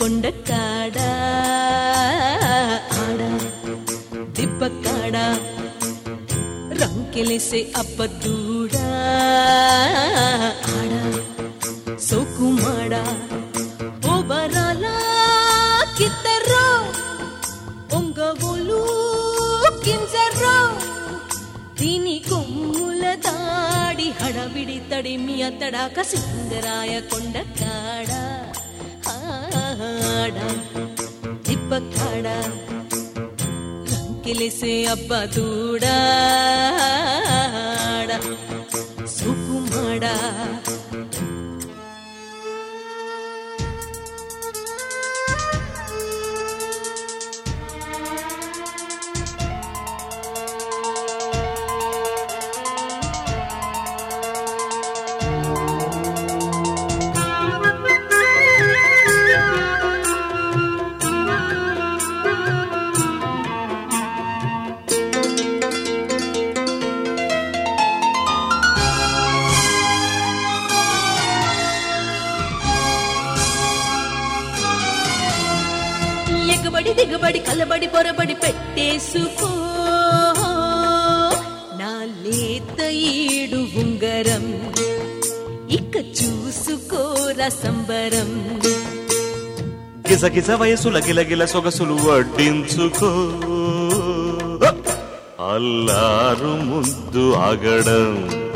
కొండకాడ ఆడ దిబ్బకాడ రంకెలేసే అబ్బదూడా ఆడ సోకుమాడ ఓబరాల కిత్తర్రో ఒంగోలు కింజర్రో దీని కొమ్ముల దాడి హడవిడి తడిమి అతడాక సింగరాయ కొండ కాడ ఆడ తిప్ప కాడ రంకెలేసే అబ్బ దూడా సుకుమాడా ఎగబడి దిగబడి కలబడి పొరబడి పెట్టేసుకో నా లేత ఈడు ఉంగరం ఇక చూసుకోరా సంబరం గిజగిజ వయసుల గిలగిల సొగసులు వడ్డించుకో అల్లారు ముద్దు ఆగడం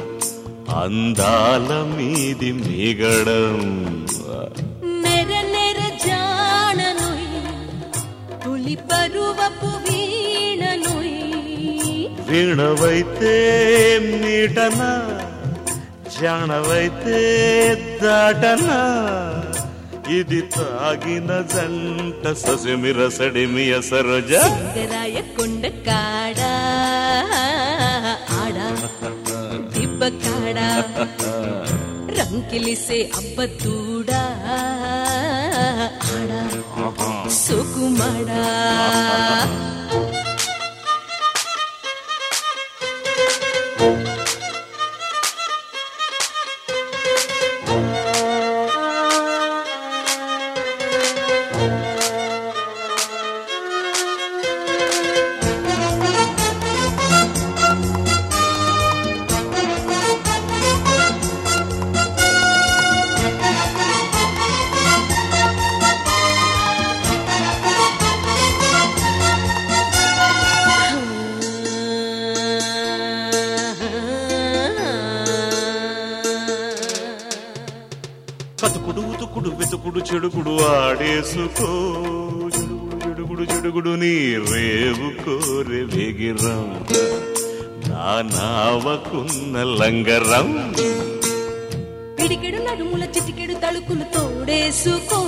అందాల మీది మిగడం నెర నెర జాననుయ్ పులి పరువపు వీణనుయ్ వీణవైతే మీటనా జానవైతే దాటనా ఇది తాగిన జంట ససిమిర సడిమియ సరోజ సింగరాయ కొండ కాడ ఆడ దిబ్బ కాడ రంకిలిసే అబ్బతూడా ఆడ సుకుమాడా కతుకుడు ఉతుకుడు వెతుకుడు చెడుకుడు ఆడేసుకో చెడుగుడు చెడుగుడు నీ రేవు కోరె వేగిరం నా నావకున్న లంగరం పిడికెడు నడుముల చిటికెడు తలుకులు తోడేసుకో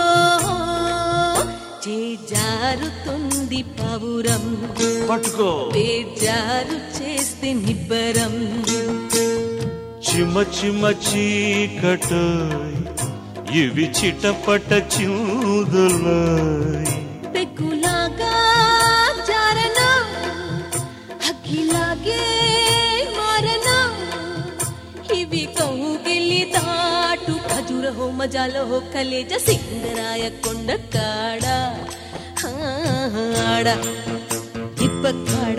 చేజారుతుంది పౌరం పట్టుకో బేజారు చేస్తే నిబ్బరం చిమ చిమ చీకటోయ్ ఇవి చిటపట చూదులోయ్ పెగ్గులాగా జారనా అగ్గిలాగే మారనా ఇవి కౌగిలి దాటు ఖజుర హో మజాలో హో కలేజ సింగరాయ కొండ కాడ ఆడ తిప్ప కాడ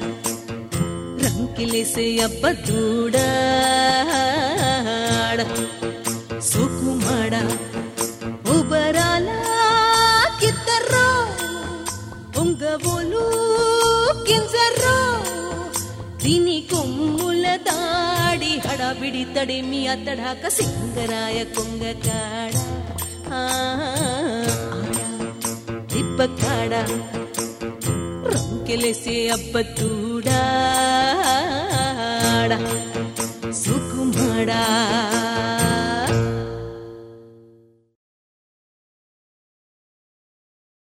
రంకిలేసే అబ్బ దూడ సుకుమాడ ఉబరాల కిత్తర్రో ఉంగబోలు కింజర్రో దీని కొమ్ముల దాడి హడావిడి తడిమి అతడాక సింగరాయ కొంగ కాడ తిప్ప కాడ రంకెలేసే అబ్బతూడా సుకుమాడా